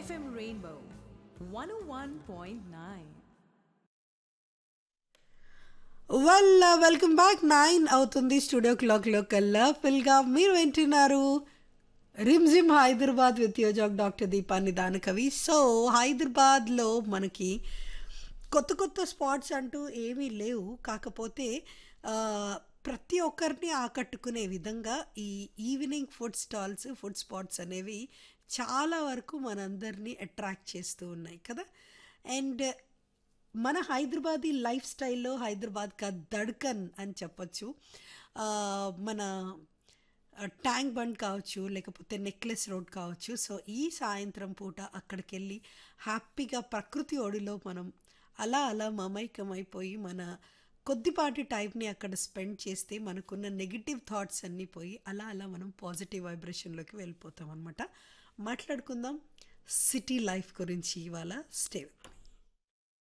FM Rainbow 101.9. Well welcome back nine అవుతుంది studio క్లాక్లో కల్లా ఫిల్గా మీరు వింటున్నారు రిమ్జిమ్ హైదరాబాద్ విత్ యోజాక్ డాక్టర్ దీపా నిదాన కవి సో హైదరాబాద్లో మనకి కొత్త కొత్త స్పాట్స్ అంటూ ఏమీ లేవు కాకపోతే ఆ, ప్రతి ఒక్కరిని ఆకట్టుకునే విధంగా ఈ evening food stalls food spots అనేవి చాలా వరకు మనందరినీ అట్రాక్ట్ చేస్తూ ఉన్నాయి కదా అండ్ మన హైదరాబాదీ లైఫ్ స్టైల్లో హైదరాబాద్ కా దడ్కన్ అని చెప్పొచ్చు ఆ, మన ట్యాంక్ బండ్ కావచ్చు లేకపోతే నెక్లెస్ రోడ్ కావచ్చు సో ఈ సాయంత్రం పూట అక్కడికి వెళ్ళి హ్యాపీగా ప్రకృతి ఒడిలో మనం అలా అలా మమైకమైపోయి మన కొద్దిపాటి టైంని అక్కడ స్పెండ్ చేస్తే మనకున్న నెగిటివ్ థాట్స్ అన్నీ పోయి అలా అలా మనం పాజిటివ్ వైబ్రేషన్లోకి వెళ్ళిపోతాం అనమాట మాట్లాడుకుందాం సిటీ లైఫ్ గురించి ఇవాళ స్టే విత్ మీ